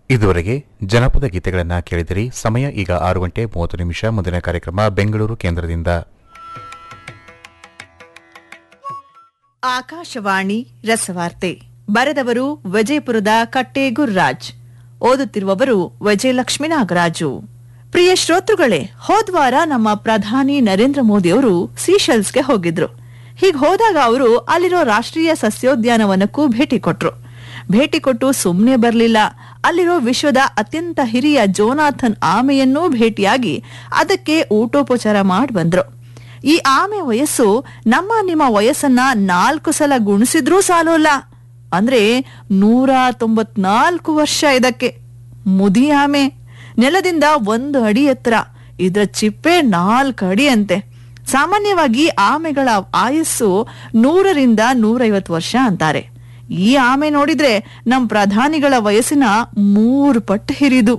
ಇದುವರೆಗೆ ಜನಪದ ಗೀತೆಗಳನ್ನ ಕೇಳಿದಿರಿ ಸಮಯ ಈಗ ಆರು ಗಂಟೆ ಮೂವತ್ತು ನಿಮಿಷ ಮುಂದಿನ ಕಾರ್ಯಕ್ರಮ ಬೆಂಗಳೂರು ಕೇಂದ್ರದಿಂದ ಆಕಾಶವಾಣಿ ರಸವಾರ್ತೆ ಬರೆದವರು ವಿಜಯಪುರದ ಕಟ್ಟೆ ಗುರ್ರಾಜ್ ಓದುತ್ತಿರುವವರು ವಿಜಯಲಕ್ಷ್ಮಿ ನಾಗರಾಜು ಪ್ರಿಯ ಶ್ರೋತೃಗಳೇ ಹೋದ್ವಾರ ನಮ್ಮ ಪ್ರಧಾನಿ ನರೇಂದ್ರ ಮೋದಿ ಅವರು ಸೀಶೆಲ್ಸ್ಗೆ ಹೋಗಿದ್ರು ಹೀಗ್ ಹೋದಾಗ ಅವರು ಅಲ್ಲಿರೋ ರಾಷ್ಟ್ರೀಯ ಸಸ್ಯೋದ್ಯಾನವನಕ್ಕೂ ಭೇಟಿ ಕೊಟ್ರು ಭೇಟಿ ಕೊಟ್ಟು ಸುಮ್ನೆ ಬರ್ಲಿಲ್ಲ ಅಲ್ಲಿರೋ ವಿಶ್ವದ ಅತ್ಯಂತ ಹಿರಿಯ ಜೋನಾಥನ್ ಆಮೆಯನ್ನೂ ಭೇಟಿಯಾಗಿ ಅದಕ್ಕೆ ಊಟೋಪಚಾರ ಮಾಡಿ ಬಂದ್ರು ಈ ಆಮೆ ವಯಸ್ಸು ನಮ್ಮ ನಿಮ್ಮ ವಯಸ್ಸನ್ನ ನಾಲ್ಕು ಸಲ ಗುಣಿಸಿದ್ರೂ ಸಾಲೋಲ್ಲ ಅಂದ್ರೆ ನೂರ ತೊಂಬತ್ನಾಲ್ಕು ವರ್ಷ ಇದಕ್ಕೆ ಮುದಿ ಆಮೆ ನೆಲದಿಂದ ಒಂದು ಅಡಿ ಎತ್ತರ ಇದ್ರ ಚಿಪ್ಪೆ ನಾಲ್ಕು ಅಡಿ ಅಂತೆ ಸಾಮಾನ್ಯವಾಗಿ ಆಮೆಗಳ ಆಯಸ್ಸು ನೂರರಿಂದ ನೂರೈವತ್ತು ವರ್ಷ ಅಂತಾರೆ ಈ ಆಮೆ ನೋಡಿದ್ರೆ ನಮ್ ಪ್ರಧಾನಿಗಳ ವಯಸ್ಸಿನ ಮೂರು ಪಟ್ಟು ಹಿರಿದು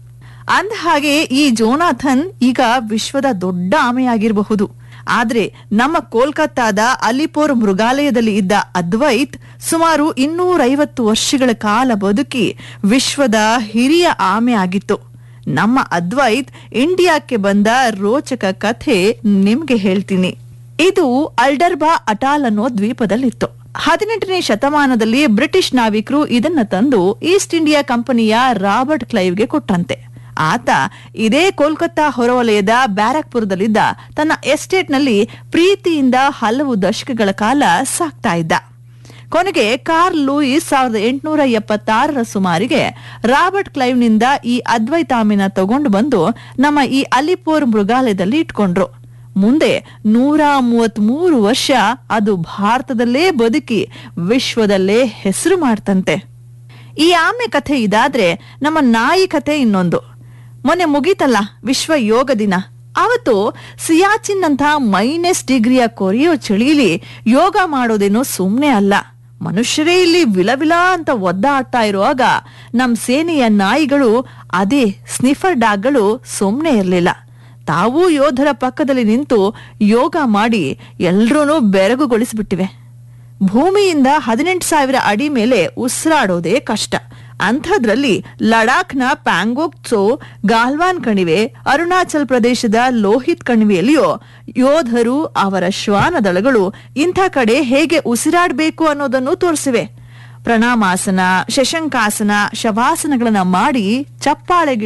ಅಂದ ಹಾಗೆ ಈ ಜೋನಾಥನ್ ಈಗ ವಿಶ್ವದ ದೊಡ್ಡ ಆಮೆಯಾಗಿರಬಹುದು ಆದ್ರೆ ನಮ್ಮ ಕೋಲ್ಕತ್ತಾದ ಅಲಿಪೋರ್ ಮೃಗಾಲಯದಲ್ಲಿ ಇದ್ದ ಅದ್ವೈತ್ ಸುಮಾರು ಇನ್ನೂರೈವತ್ತು ವರ್ಷಗಳ ಕಾಲ ಬದುಕಿ ವಿಶ್ವದ ಹಿರಿಯ ಆಮೆ ಆಗಿತ್ತು ನಮ್ಮ ಅದ್ವೈತ್ ಇಂಡಿಯಾಕ್ಕೆ ಬಂದ ರೋಚಕ ಕಥೆ ನಿಮ್ಗೆ ಹೇಳ್ತೀನಿ ಇದು ಅಲ್ಡರ್ಬಾ ಅಟಾಲ್ ಅನ್ನೋ ದ್ವೀಪದಲ್ಲಿತ್ತು ಹದಿನೆಂಟನೇ ಶತಮಾನದಲ್ಲಿ ಬ್ರಿಟಿಷ್ ನಾವಿಕರು ಇದನ್ನ ತಂದು ಈಸ್ಟ್ ಇಂಡಿಯಾ ಕಂಪನಿಯ ರಾಬರ್ಟ್ ಕ್ಲೈವ್ಗೆ ಕೊಟ್ಟಂತೆ ಆತ ಇದೇ ಕೋಲ್ಕತ್ತಾ ಹೊರವಲಯದ ಬ್ಯಾರಕ್ಪುರದಲ್ಲಿದ್ದ ತನ್ನ ಎಸ್ಟೇಟ್ನಲ್ಲಿ ಪ್ರೀತಿಯಿಂದ ಹಲವು ದಶಕಗಳ ಕಾಲ ಸಾಕ್ತಾ ಇದ್ದ ಕೊನೆಗೆ ಕಾರ್ಲ್ ಲೂಯಿಸ್ ಸಾವಿರದ ಎಂಟುನೂರ ಎಪ್ಪತ್ತಾರರ ಸುಮಾರಿಗೆ ರಾಬರ್ಟ್ ಕ್ಲೈವ್ನಿಂದ ಈ ಅದ್ವೈತಾಮಿನ ತಗೊಂಡು ಬಂದು ನಮ್ಮ ಈ ಅಲಿಪೋರ್ ಮೃಗಾಲಯದಲ್ಲಿ ಇಟ್ಕೊಂಡ್ರು ಮುಂದೆ ನೂರ ಮೂವತ್ಮೂರು ವರ್ಷ ಅದು ಭಾರತದಲ್ಲೇ ಬದುಕಿ ವಿಶ್ವದಲ್ಲೇ ಹೆಸರು ಮಾಡ್ತಂತೆ ಈ ಆಮೆ ಕಥೆ ಇದಾದ್ರೆ ನಮ್ಮ ನಾಯಿ ಕಥೆ ಇನ್ನೊಂದು ಮೊನ್ನೆ ಮುಗೀತಲ್ಲ ವಿಶ್ವ ಯೋಗ ದಿನ ಅವತ್ತು ಸಿಯಾಚಿನ್ ಅಂತ ಮೈನಸ್ ಡಿಗ್ರಿಯ ಕೊರಿಯೋ ಚಳಿಲಿ ಯೋಗ ಮಾಡೋದೇನೋ ಸುಮ್ನೆ ಅಲ್ಲ ಮನುಷ್ಯರೇ ಇಲ್ಲಿ ವಿಲವಿಲ ಅಂತ ಒದ್ದಾಡ್ತಾ ಇರುವಾಗ ನಮ್ ಸೇನೆಯ ನಾಯಿಗಳು ಅದೇ ಸ್ನಿಫರ್ ಡಾಗ್ಗಳು ಸುಮ್ನೆ ಇರ್ಲಿಲ್ಲ ತಾವೂ ಯೋಧರ ಪಕ್ಕದಲ್ಲಿ ನಿಂತು ಯೋಗ ಮಾಡಿ ಎಲ್ರೂ ಬೆರಗುಗೊಳಿಸ್ಬಿಟ್ಟಿವೆ ಭೂಮಿಯಿಂದ ಹದಿನೆಂಟು ಸಾವಿರ ಅಡಿ ಮೇಲೆ ಉಸಿರಾಡೋದೇ ಕಷ್ಟ ಅಂಥದ್ರಲ್ಲಿ ಲಡಾಖ್ನ ಪ್ಯಾಂಗೋಕ್ ತ್ಸೋ ಗಾಲ್ವಾನ್ ಕಣಿವೆ ಅರುಣಾಚಲ್ ಪ್ರದೇಶದ ಲೋಹಿತ್ ಕಣಿವೆಯಲ್ಲಿಯೋ ಯೋಧರು ಅವರ ಶ್ವಾನದಳಗಳು ಇಂಥ ಕಡೆ ಹೇಗೆ ಉಸಿರಾಡಬೇಕು ಅನ್ನೋದನ್ನು ತೋರಿಸಿವೆ ಪ್ರಣಾಮಾಸನ ಶಶಂಕಾಸನ ಶವಾಸನಗಳನ್ನ ಮಾಡಿ ಚಪ್ಪಾಳೆಗೆ